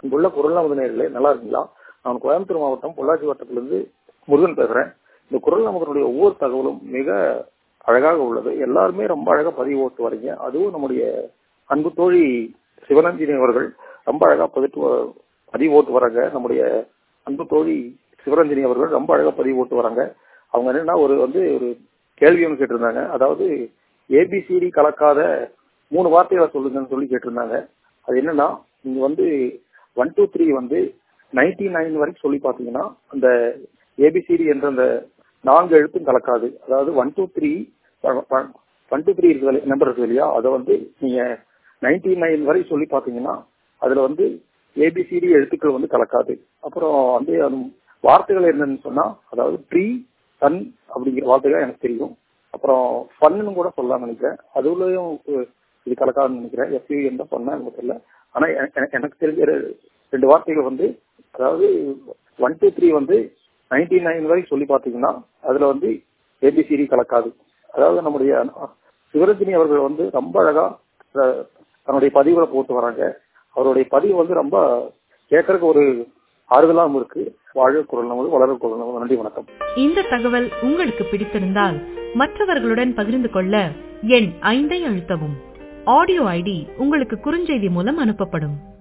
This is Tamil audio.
அங்குள்ள குரல் நமது நேர்களே நல்லா இருக்கீங்களா நான் கோயம்புத்தூர் மாவட்டம் பொள்ளாச்சி வட்டத்திலிருந்து முருகன் பேசுறேன் இந்த குரல் நமதனுடைய ஒவ்வொரு தகவலும் மிக அழகாக உள்ளது எல்லாருமே ரொம்ப அழகா பதிவு ஓட்டு வரீங்க அதுவும் நம்முடைய அன்பு தோழி சிவனஞ்சினி அவர்கள் ரொம்ப அழகா பதிட்டு வ- பதிவு ஓட்டு வராங்க நம்முடைய அன்பு தோழி சிவரஞ்சனி அவர்கள் ரொம்ப அழகா பதிவு ஓட்டு வராங்க அவங்க என்னன்னா ஒரு வந்து ஒரு கேள்வி ஒன்று கேட்டிருந்தாங்க அதாவது ஏபிசிடி கலக்காத மூணு வார்த்தைகளை சொல்லுங்கன்னு சொல்லி கேட்டிருந்தாங்க அது என்னன்னா நீங்க வந்து ஒன் டூ த்ரீ வந்து நைன்டி நைன் வரைக்கும் சொல்லி பாத்தீங்கன்னா அந்த ஏபிசிடி என்ற அந்த நான்கு எழுத்தும் கலக்காது அதாவது one two three one two three இருக்குது நம்பர் இருக்குது இல்லையா அதை வந்து நீங்க நைன்டி நைன் வரை சொல்லி பாத்தீங்கன்னா அதுல வந்து ஏபிசிடி எழுத்துக்கள் வந்து கலக்காது அப்புறம் வந்து அது வார்த்தைகள் என்னன்னு சொன்னா அதாவது ட்ரீ சன் அப்படிங்கிற வார்த்தைகள் எனக்கு தெரியும் அப்புறம் ஃபன்னு கூட சொல்லலாம் நினைக்கிறேன் அதுலயும் அஹ், இது கலக்காதுன்னு நினைக்கிறேன் எஃப்யூஎன் தான் சொன்னா எனக்கு தெரியல ஆனா எ- எ- எனக்கு தெரிஞ்ச ரெ- ரெண்டு வார்த்தைகள் வந்து அதாவது ஒன் டூ த்ரீ வந்து நைன்டி நைன் வரை சொல்லி பார்த்தீங்கன்னா அதுல வந்து ஏபிசிடி கலக்காது அதாவது நம்முடைய அஹ், சிவரஞ்சனி அவர்கள் வந்து ரொம்ப அழகா அஹ், தன்னுடைய பதிவுகளை போட்டு வராங்க அவருடைய பதிவு வந்து ரொம்ப கேட்கறதுக்கு ஒரு ஆறுதலாகவும் இருக்கு வாழ குரல் நமது வளர குரல் நமது நன்றி வணக்கம் இந்த தகவல் உங்களுக்கு பிடித்திருந்தால் மற்றவர்களுடன் பகிர்ந்து கொள்ள எண் ஐந்தை அழுத்தவும் ஆடியோ ஐடி உங்களுக்கு குறுஞ்செய்தி மூலம் அனுப்பப்படும்